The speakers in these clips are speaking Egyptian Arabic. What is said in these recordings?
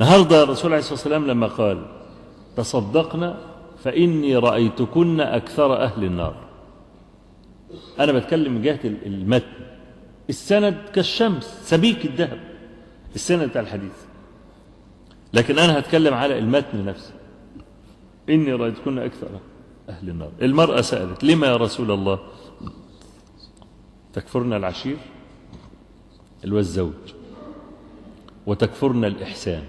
النهارده الرسول عليه الصلاه والسلام لما قال تصدقنا فاني رايتكن اكثر اهل النار انا بتكلم من جهه المتن السند كالشمس سبيك الذهب السند بتاع الحديث لكن انا هتكلم على المتن نفسه اني رايتكن اكثر اهل النار المراه سالت لما يا رسول الله تكفرنا العشير اللي هو الزوج وتكفرنا الإحسان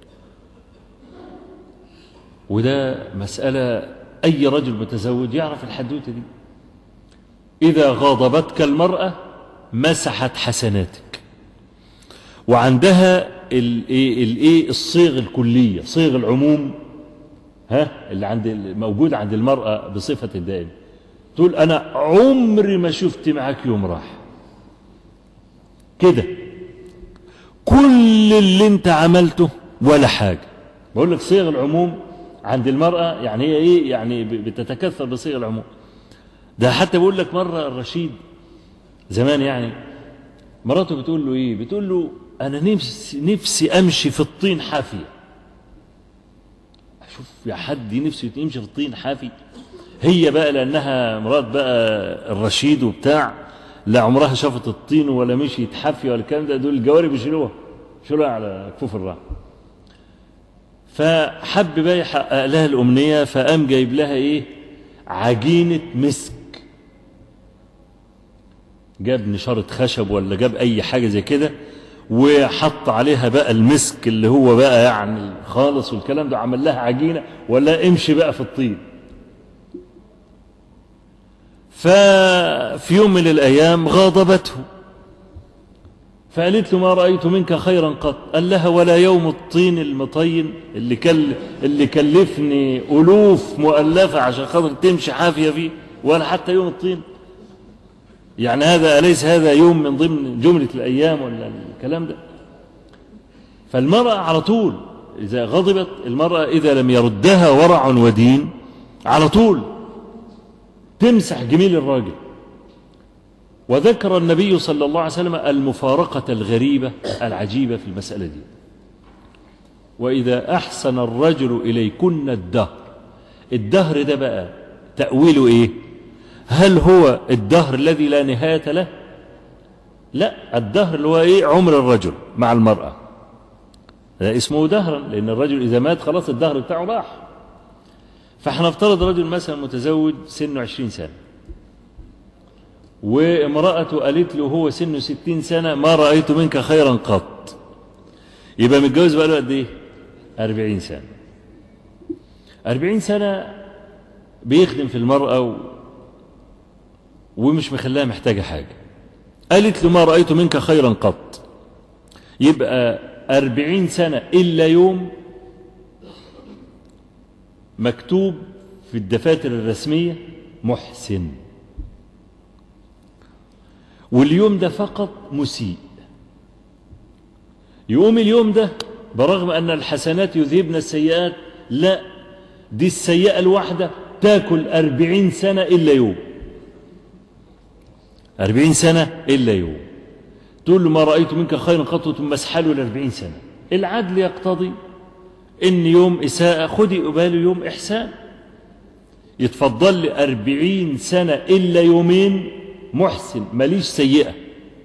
وده مسألة أي رجل متزوج يعرف الحدوتة دي إذا غاضبتك المرأة مسحت حسناتك وعندها الايه الايه الصيغ الكليه صيغ العموم ها اللي عند موجود عند المراه بصفه الدائم تقول انا عمري ما شفت معاك يوم راح كده كل اللي انت عملته ولا حاجة بقول لك صيغ العموم عند المرأة يعني هي ايه يعني بتتكثر بصيغ العموم ده حتى بقول لك مرة الرشيد زمان يعني مراته بتقول له ايه بتقول له انا نفسي نفسي امشي في الطين حافية اشوف يا حد نفسه يمشي في الطين حافي هي بقى لانها مرات بقى الرشيد وبتاع لا عمرها شافت الطين ولا مشيت حافيه ولا الكلام ده دول الجواري بيشيلوها يشيلوها على كفوف الراحه فحب بقى يحقق لها الامنيه فقام جايب لها ايه عجينه مسك جاب نشاره خشب ولا جاب اي حاجه زي كده وحط عليها بقى المسك اللي هو بقى يعني خالص والكلام ده عمل لها عجينه ولا امشي بقى في الطين ففي يوم من الأيام غاضبته فقالت له ما رأيت منك خيرا قط قال لها ولا يوم الطين المطين اللي, كل اللي كلفني ألوف مؤلفة عشان خاطر تمشي حافية فيه ولا حتى يوم الطين يعني هذا أليس هذا يوم من ضمن جملة الأيام ولا الكلام ده فالمرأة على طول إذا غضبت المرأة إذا لم يردها ورع ودين على طول تمسح جميل الراجل وذكر النبي صلى الله عليه وسلم المفارقة الغريبة العجيبة في المسألة دي وإذا أحسن الرجل إليكن الدهر الدهر ده بقى تأويله إيه هل هو الدهر الذي لا نهاية له لا الدهر اللي هو إيه عمر الرجل مع المرأة ده اسمه دهرا لأن الرجل إذا مات خلاص الدهر بتاعه راح فاحنا نفترض رجل مثلا متزوج سنه عشرين سنة وامرأته قالت له هو سنه ستين سنة ما رأيت منك خيرا قط يبقى متجوز بقى له قد ايه أربعين سنة أربعين سنة بيخدم في المرأة و... ومش مخليها محتاجة حاجة قالت له ما رأيت منك خيرا قط يبقى أربعين سنة إلا يوم مكتوب في الدفاتر الرسمية محسن واليوم ده فقط مسيء يقوم اليوم ده برغم أن الحسنات يذهبن السيئات لا دي السيئة الواحدة تاكل أربعين سنة إلا يوم أربعين سنة إلا يوم تقول له ما رأيت منك خيرا قط ثم اسحله الأربعين سنة العدل يقتضي إن يوم إساءة خدي قباله يوم إحسان يتفضل لي أربعين سنة إلا يومين محسن ماليش سيئة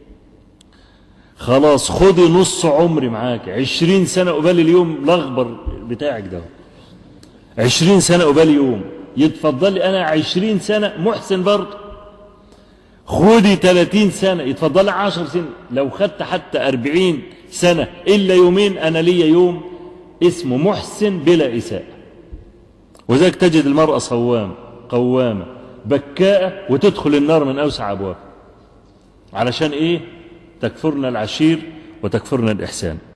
خلاص خدي نص عمري معاك عشرين سنة قبال اليوم الأخبر بتاعك ده عشرين سنة قبال يوم يتفضل لي أنا عشرين سنة محسن برضه خدي تلاتين سنة يتفضل لي عشر سنة لو خدت حتى أربعين سنة إلا يومين أنا ليا يوم اسمه محسن بلا إساءة وذلك تجد المرأة صوام قوامة بكاءة وتدخل النار من أوسع أبواب علشان إيه تكفرنا العشير وتكفرنا الإحسان